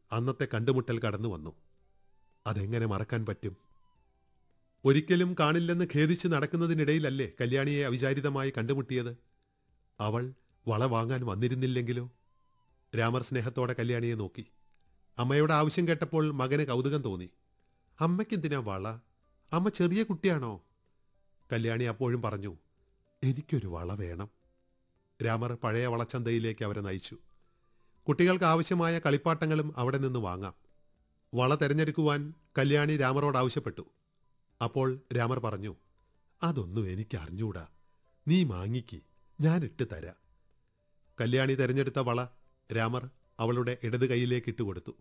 അന്നത്തെ കണ്ടുമുട്ടൽ കടന്നു വന്നു അതെങ്ങനെ മറക്കാൻ പറ്റും ഒരിക്കലും കാണില്ലെന്ന് ഖേദിച്ച് നടക്കുന്നതിനിടയിലല്ലേ കല്യാണിയെ അവിചാരിതമായി കണ്ടുമുട്ടിയത് അവൾ വള വാങ്ങാൻ വന്നിരുന്നില്ലെങ്കിലോ രാമർ സ്നേഹത്തോടെ കല്യാണിയെ നോക്കി അമ്മയുടെ ആവശ്യം കേട്ടപ്പോൾ മകന് കൗതുകം തോന്നി അമ്മയ്ക്കെന്തിനാ വള അമ്മ ചെറിയ കുട്ടിയാണോ കല്യാണി അപ്പോഴും പറഞ്ഞു എനിക്കൊരു വള വേണം രാമർ പഴയ വളച്ചന്തയിലേക്ക് അവരെ നയിച്ചു കുട്ടികൾക്ക് ആവശ്യമായ കളിപ്പാട്ടങ്ങളും അവിടെ നിന്ന് വാങ്ങാം വള തെരഞ്ഞെടുക്കുവാൻ കല്യാണി രാമറോട് ആവശ്യപ്പെട്ടു അപ്പോൾ രാമർ പറഞ്ഞു അതൊന്നും എനിക്ക് അറിഞ്ഞൂടാ നീ മാങ്ങിക്ക് ഞാൻ ഇട്ട് തരാം കല്യാണി തെരഞ്ഞെടുത്ത വള രാമർ അവളുടെ ഇടത് കൈയിലേക്ക് ഇട്ടുകൊടുത്തു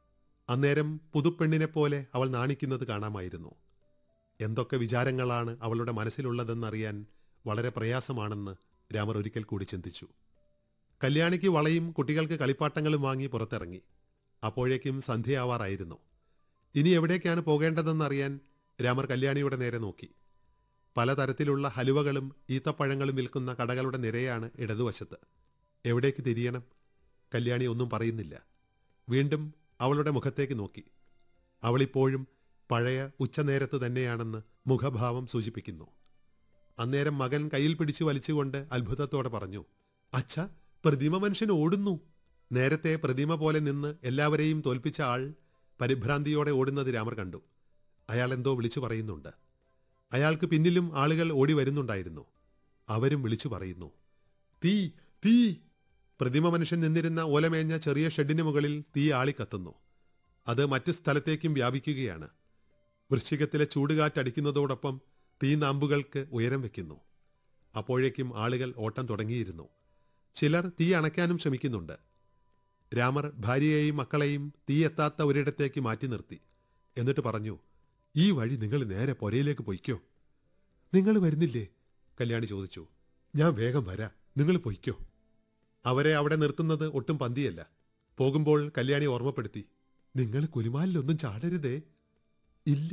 അന്നേരം പുതുപ്പെണ്ണിനെ പോലെ അവൾ നാണിക്കുന്നത് കാണാമായിരുന്നു എന്തൊക്കെ വിചാരങ്ങളാണ് അവളുടെ മനസ്സിലുള്ളതെന്നറിയാൻ വളരെ പ്രയാസമാണെന്ന് രാമർ ഒരിക്കൽ കൂടി ചിന്തിച്ചു കല്യാണിക്ക് വളയും കുട്ടികൾക്ക് കളിപ്പാട്ടങ്ങളും വാങ്ങി പുറത്തിറങ്ങി അപ്പോഴേക്കും സന്ധ്യയാവാറായിരുന്നു ഇനി എവിടേക്കാണ് പോകേണ്ടതെന്നറിയാൻ രാമർ കല്യാണിയുടെ നേരെ നോക്കി പലതരത്തിലുള്ള ഹലുവകളും ഈത്തപ്പഴങ്ങളും വിൽക്കുന്ന കടകളുടെ നിരയാണ് ഇടതുവശത്ത് എവിടേക്ക് തിരിയണം കല്യാണി ഒന്നും പറയുന്നില്ല വീണ്ടും അവളുടെ മുഖത്തേക്ക് നോക്കി അവളിപ്പോഴും പഴയ ഉച്ചനേരത്ത് തന്നെയാണെന്ന് മുഖഭാവം സൂചിപ്പിക്കുന്നു അന്നേരം മകൻ കയ്യിൽ പിടിച്ചു വലിച്ചുകൊണ്ട് അത്ഭുതത്തോടെ പറഞ്ഞു അച്ഛ പ്രതിമ മനുഷ്യൻ ഓടുന്നു നേരത്തെ പ്രതിമ പോലെ നിന്ന് എല്ലാവരെയും തോൽപ്പിച്ച ആൾ പരിഭ്രാന്തിയോടെ ഓടുന്നത് രാമർ കണ്ടു അയാൾ എന്തോ വിളിച്ചു പറയുന്നുണ്ട് അയാൾക്ക് പിന്നിലും ആളുകൾ ഓടി വരുന്നുണ്ടായിരുന്നു അവരും വിളിച്ചു പറയുന്നു തീ തീ പ്രതിമ മനുഷ്യൻ നിന്നിരുന്ന ഓലമേഞ്ഞ ചെറിയ ഷെഡിന് മുകളിൽ തീ ആളിക്കത്തുന്നു അത് മറ്റ് സ്ഥലത്തേക്കും വ്യാപിക്കുകയാണ് വൃശ്ചികത്തിലെ ചൂടുകാറ്റടിക്കുന്നതോടൊപ്പം തീനാമ്പുകൾക്ക് ഉയരം വെക്കുന്നു അപ്പോഴേക്കും ആളുകൾ ഓട്ടം തുടങ്ങിയിരുന്നു ചിലർ തീ അണയ്ക്കാനും ശ്രമിക്കുന്നുണ്ട് രാമർ ഭാര്യയെയും മക്കളെയും തീ എത്താത്ത ഒരിടത്തേക്ക് മാറ്റി നിർത്തി എന്നിട്ട് പറഞ്ഞു ഈ വഴി നിങ്ങൾ നേരെ പുരയിലേക്ക് പൊയ്ക്കോ നിങ്ങൾ വരുന്നില്ലേ കല്യാണി ചോദിച്ചു ഞാൻ വേഗം വരാം നിങ്ങൾ പൊയ്ക്കോ അവരെ അവിടെ നിർത്തുന്നത് ഒട്ടും പന്തിയല്ല പോകുമ്പോൾ കല്യാണി ഓർമ്മപ്പെടുത്തി നിങ്ങൾ കുലുമാലിലൊന്നും ചാടരുതേ ഇല്ല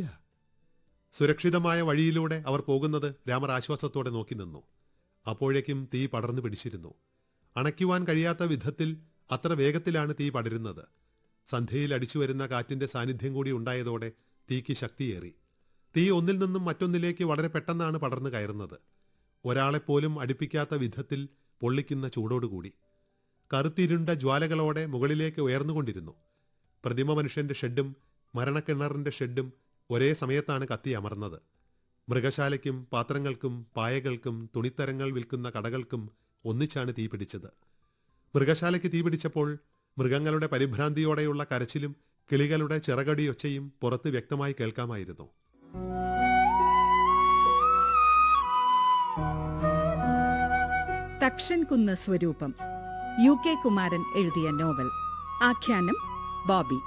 സുരക്ഷിതമായ വഴിയിലൂടെ അവർ പോകുന്നത് രാമർ ആശ്വാസത്തോടെ നോക്കി നിന്നു അപ്പോഴേക്കും തീ പടർന്നു പിടിച്ചിരുന്നു അണയ്ക്കുവാൻ കഴിയാത്ത വിധത്തിൽ അത്ര വേഗത്തിലാണ് തീ പടരുന്നത് സന്ധ്യയിൽ അടിച്ചു വരുന്ന കാറ്റിന്റെ സാന്നിധ്യം കൂടി ഉണ്ടായതോടെ തീക്ക് ശക്തിയേറി തീ ഒന്നിൽ നിന്നും മറ്റൊന്നിലേക്ക് വളരെ പെട്ടെന്നാണ് പടർന്നു കയറുന്നത് ഒരാളെപ്പോലും അടുപ്പിക്കാത്ത വിധത്തിൽ പൊള്ളിക്കുന്ന ചൂടോടുകൂടി കറുത്തിരുണ്ട ജ്വാലകളോടെ മുകളിലേക്ക് ഉയർന്നുകൊണ്ടിരുന്നു പ്രതിമ മനുഷ്യന്റെ ഷെഡും മരണക്കിണറിന്റെ ഷെഡും ഒരേ സമയത്താണ് കത്തി അമർന്നത് മൃഗശാലയ്ക്കും പാത്രങ്ങൾക്കും പായകൾക്കും തുണിത്തരങ്ങൾ വിൽക്കുന്ന കടകൾക്കും ഒന്നിച്ചാണ് തീ പിടിച്ചത് മൃഗശാലയ്ക്ക് തീ പിടിച്ചപ്പോൾ മൃഗങ്ങളുടെ പരിഭ്രാന്തിയോടെയുള്ള കരച്ചിലും കിളികളുടെ ചിറകടിയൊച്ചയും പുറത്ത് വ്യക്തമായി കേൾക്കാമായിരുന്നു തക്ഷൻ കുന്ന് സ്വരൂപം യു കെ കുമാരൻ എഴുതിയ നോവൽ ആഖ്യാനം ബോബി